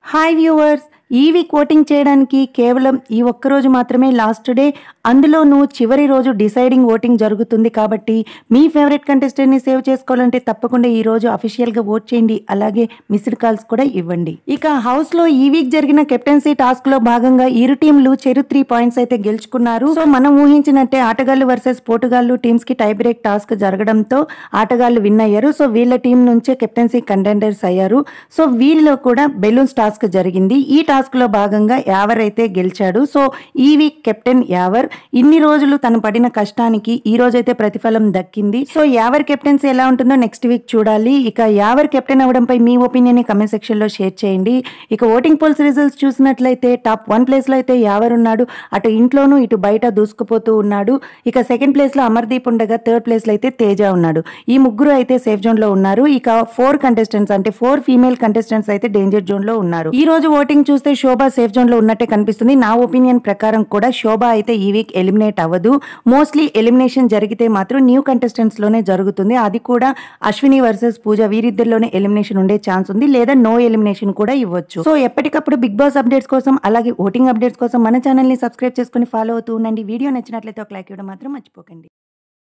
hi viewers ఈ week voting చేయడానికి కేవలం ఈ ఒక్క రోజు మాత్రమే లాస్ట్ డే అందులోనూ చివరి రోజు డిసైడింగ్ ఓటింగ్ జరుగుతుంది కాబట్టి మీ ఫేవరెట్ కంటెస్టెంట్ని సేవ్ చేసుకోవాలంటే తప్పకుండా ఈ రోజు అఫీషియల్గా ఓట్ చేయండి అలాగే మిస్డ్ కాల్స్ కూడా ఇవ్వండి ఇక హౌస్లో ఈ వీక్ జరిగిన కెప్టెన్సీ టాస్క్లో భాగంగా ఇరు టీంలు చెరు త్రీ పాయింట్స్ అయితే గెలుచుకున్నారు సో మనం ఊహించినట్టే ఆటగాళ్లు వర్సెస్ పోటుగాళ్లు టీమ్స్ కి టై బ్రేక్ టాస్క్ జరగడంతో ఆటగాళ్లు విన్ అయ్యారు సో వీళ్ళ టీం నుంచే కెప్టెన్సీ కంటెండర్స్ అయ్యారు సో వీళ్ళలో కూడా బెలూన్స్ టాస్క్ జరిగింది ఈ టాస్క్ లో భాగంగా యావర్ అయితే గెలిచాడు సో ఈ వీక్ కెప్టెన్ యావర్ ఇన్ని రోజులు తను పడిన కష్టానికి ఈ రోజు అయితే ప్రతిఫలం దక్కింది సో యావర్ కెప్టెన్సీ ఎలా ఉంటుందో నెక్స్ట్ వీక్ చూడాలి ఇక యావర్ కెప్టెన్ అవడంపై మీ ఒపీనియన్ కమెంట్ సెక్షన్ లో షేర్ చేయండి ఇక ఓటింగ్ పోల్స్ రిజల్ట్స్ చూసినట్లయితే టాప్ వన్ ప్లేస్ లో అయితే యావర్ ఉన్నాడు అటు ఇంట్లోనూ ఇటు బయట దూసుకుపోతూ ఉన్నాడు ఇక సెకండ్ ప్లేస్ లో అమర్దీప్ ఉండగా థర్డ్ ప్లేస్ లో అయితే తేజ ఉన్నాడు ఈ ముగ్గురు అయితే సేఫ్ జోన్ లో ఉన్నారు ఇక ఫోర్ కంటెస్టెంట్స్ అంటే ఫోర్ ఫీమేల్ కంటెస్టెంట్స్ అయితే డేంజర్ జోన్ లో ఉన్నారు ఈ రోజు ఓటింగ్ చూస్తే శోభ సేఫ్ జోన్ లో ఉన్నట్టే కనిపిస్తుంది నా ఒపీనియన్ ప్రకారం కూడా శోభ అయితే ఈ వీక్ ఎలిమినేట్ అవ్వదు మోస్ట్లీ ఎలిమినేషన్ జరిగితే మాత్రం న్యూ కంటెస్టెంట్స్ లోనే జరుగుతుంది అది కూడా అశ్విని వర్సెస్ పూజ వీరిద్దరిలోనే ఎలిమినేషన్ ఉండే ఛాన్స్ ఉంది లేదా నో ఎలిమినేషన్ కూడా ఇవ్వచ్చు సో ఎప్పటికప్పుడు బిగ్ బాస్ అప్డేట్స్ కోసం అలాగే ఓటింగ్ అప్డేట్స్ కోసం మన ఛానల్ ని సబ్స్క్రైబ్ చేసుకుని ఫాలో అవుతూ ఉండండి వీడియో నచ్చినట్లయితే ఒక లైక్ ఇవ్వడం మాత్రం మర్చిపోకండి